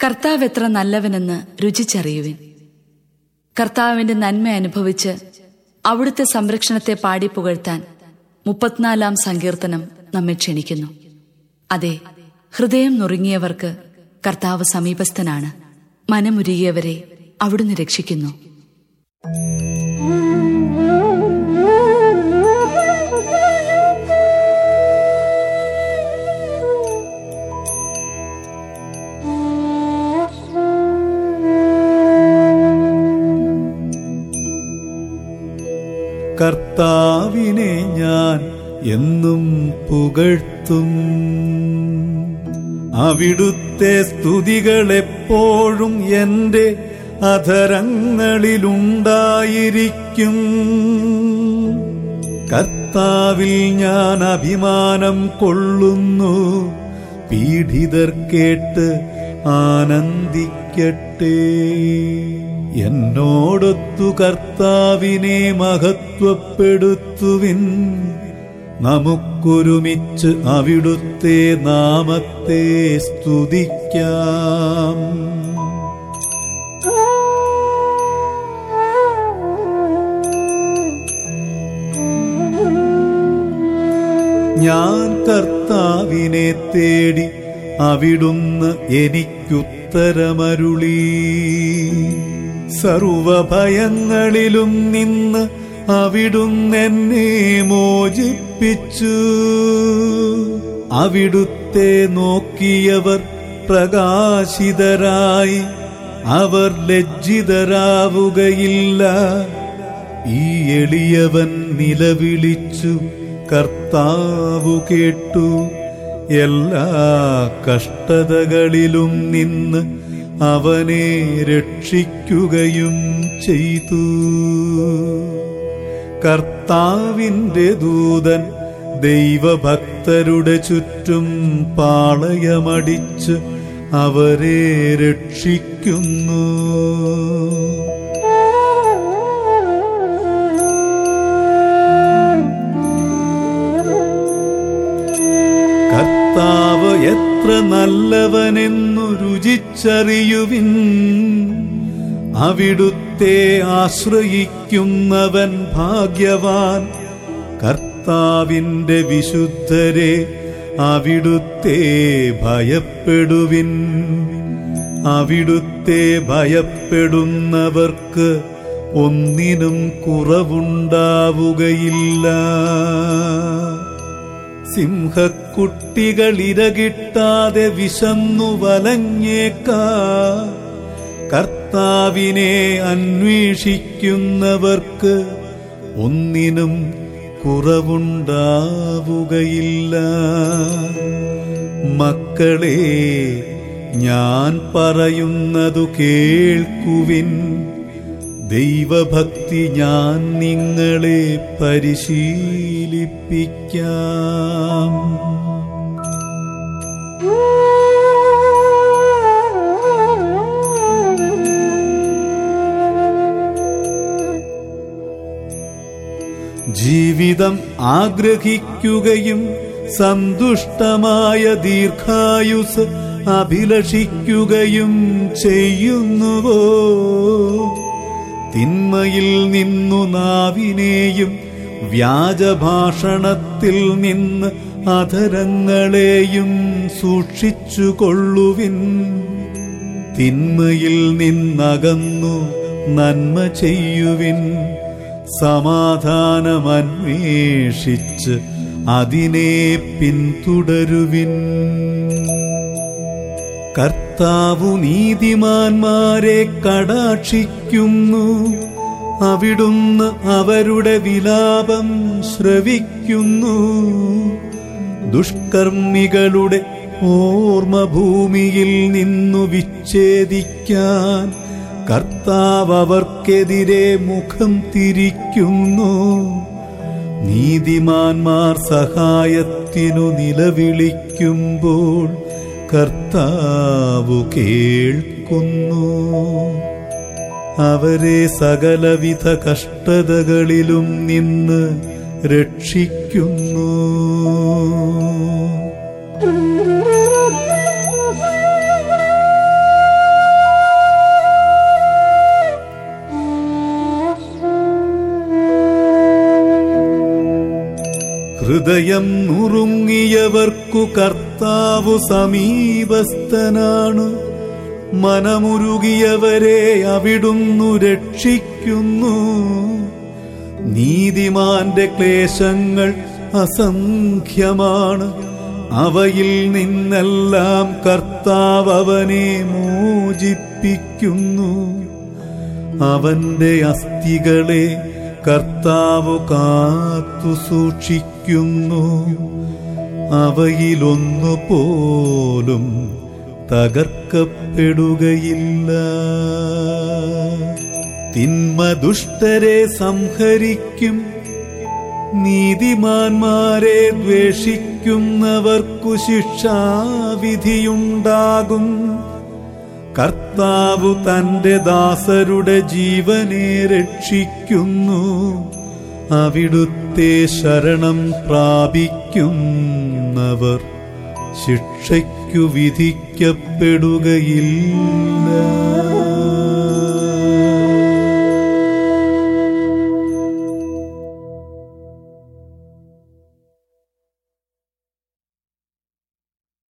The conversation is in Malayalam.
കർത്താവ് എത്ര നല്ലവനെന്ന് രുചിച്ചറിയുവിൻ കർത്താവിന്റെ നന്മ അനുഭവിച്ച് അവിടുത്തെ സംരക്ഷണത്തെ പാടി പുകഴ്ത്താൻ മുപ്പത്തിനാലാം സങ്കീർത്തനം നമ്മെ ക്ഷണിക്കുന്നു അതെ ഹൃദയം നുറുങ്ങിയവർക്ക് കർത്താവ് സമീപസ്ഥനാണ് മനമുരുകിയവരെ അവിടുന്ന് രക്ഷിക്കുന്നു കർത്താവിനെ ഞാൻ എന്നും പുകഴ്ത്തും അവിടുത്തെ സ്തുതികളെപ്പോഴും എന്റെ അധരങ്ങളിലുണ്ടായിരിക്കും കർത്താവിൽ ഞാൻ അഭിമാനം കൊള്ളുന്നു പീഡിതർ കേട്ട് ആനന്ദിക്കട്ടെ എന്നോടൊത്തു കർത്താവിനെ മഹത്വപ്പെടുത്തുവിൻ നമുക്കൊരുമിച്ച് അവിടുത്തെ നാമത്തെ സ്തുതിക്കാം ഞാൻ കർത്താവിനെ തേടി അവിടുന്ന് എനിക്കുത്തരമരുളി സർവഭയങ്ങളിലും നിന്ന് അവിടുന്ന് എന്നെ മോചിപ്പിച്ചു അവിടുത്തെ നോക്കിയവർ പ്രകാശിതരായി അവർ ലജ്ജിതരാവുകയില്ല ഈ എളിയവൻ നിലവിളിച്ചു കർത്താവു കേട്ടു എല്ലാ കഷ്ടതകളിലും നിന്ന് അവനെ രക്ഷിക്കുകയും ചെയ്തു കർത്താവിന്റെ ദൂതൻ ദൈവഭക്തരുടെ ചുറ്റും പാളയമടിച്ച് അവരെ രക്ഷിക്കുന്നു കർത്താവ് എത്ര നല്ലവനെന്നു രുചിച്ചറിയുവിൻ അവിടുത്തെ ആശ്രയിക്കുന്നവൻ ഭാഗ്യവാൻ കർത്താവിന്റെ വിശുദ്ധരെ അവിടുത്തെ ഭയപ്പെടുവിൻ അവിടുത്തെ ഭയപ്പെടുന്നവർക്ക് ഒന്നിനും കുറവുണ്ടാവുകയില്ല സിംഹക്കുട്ടികൾ ഇരകിട്ടാതെ വിശന്നു വലഞ്ഞേക്കാ കർത്താവിനെ അന്വേഷിക്കുന്നവർക്ക് ഒന്നിനും കുറവുണ്ടാവുകയില്ല മക്കളെ ഞാൻ പറയുന്നതു കേൾക്കുവിൻ ദൈവഭക്തി ഞാൻ നിങ്ങളെ പരിശീലിപ്പിക്കാം ജീവിതം ആഗ്രഹിക്കുകയും സന്തുഷ്ടമായ ദീർഘായുസ് അഭിലഷിക്കുകയും ചെയ്യുന്നുവോ തിന്മയിൽ നിന്നു നാവിനെയും വ്യാജഭാഷണത്തിൽ നിന്ന് അധരങ്ങളെയും സൂക്ഷിച്ചുകൊള്ളുവിൻ തിന്മയിൽ നിന്നകന്നു നന്മ ചെയ്യുവിൻ സമാധാനമന്വേഷിച്ച് അതിനെ പിന്തുടരുവിൻ കർത്താവു നീതിമാന്മാരെ കടാക്ഷിക്കുന്നു അവിടുന്ന് അവരുടെ വിലാപം ശ്രവിക്കുന്നു ദുഷ്കർമ്മികളുടെ ഓർമ്മ ഭൂമിയിൽ നിന്നു വിച്ഛേദിക്കാൻ കർത്താവ് അവർക്കെതിരെ മുഖം തിരിക്കുന്നു നീതിമാന്മാർ സഹായത്തിനു നിലവിളിക്കുമ്പോൾ കർത്താവു കേൾക്കുന്നു അവരെ സകലവിധ കഷ്ടതകളിലും നിന്ന് രക്ഷിക്കുന്നു ഹൃദയം നുറുങ്ങിയവർക്കു കർത്താവു സമീപസ്ഥനാണ് മനമുരുകിയവരെ അവിടുന്നു രക്ഷിക്കുന്നു നീതിമാന്റെ ക്ലേശങ്ങൾ അസംഖ്യമാണ് അവയിൽ നിന്നെല്ലാം കർത്താവ് അവനെ മോചിപ്പിക്കുന്നു അവന്റെ അസ്ഥികളെ കർത്താവ് കാത്തു സൂക്ഷിക്കുന്നു അവയിലൊന്നു പോലും തകർക്കപ്പെടുകയില്ല തിന്മ ദുഷ്ടരെ സംഹരിക്കും നീതിമാന്മാരെ ദ്വേഷിക്കുന്നവർക്കു ശിക്ഷാവിധിയുണ്ടാകും കർത്താവു തന്റെ ദാസരുടെ ജീവനെ രക്ഷിക്കുന്നു അവിടുത്തെ ശരണം പ്രാപിക്കുന്നവർ ശിക്ഷയ്ക്കു വിധിക്കപ്പെടുകയില്ല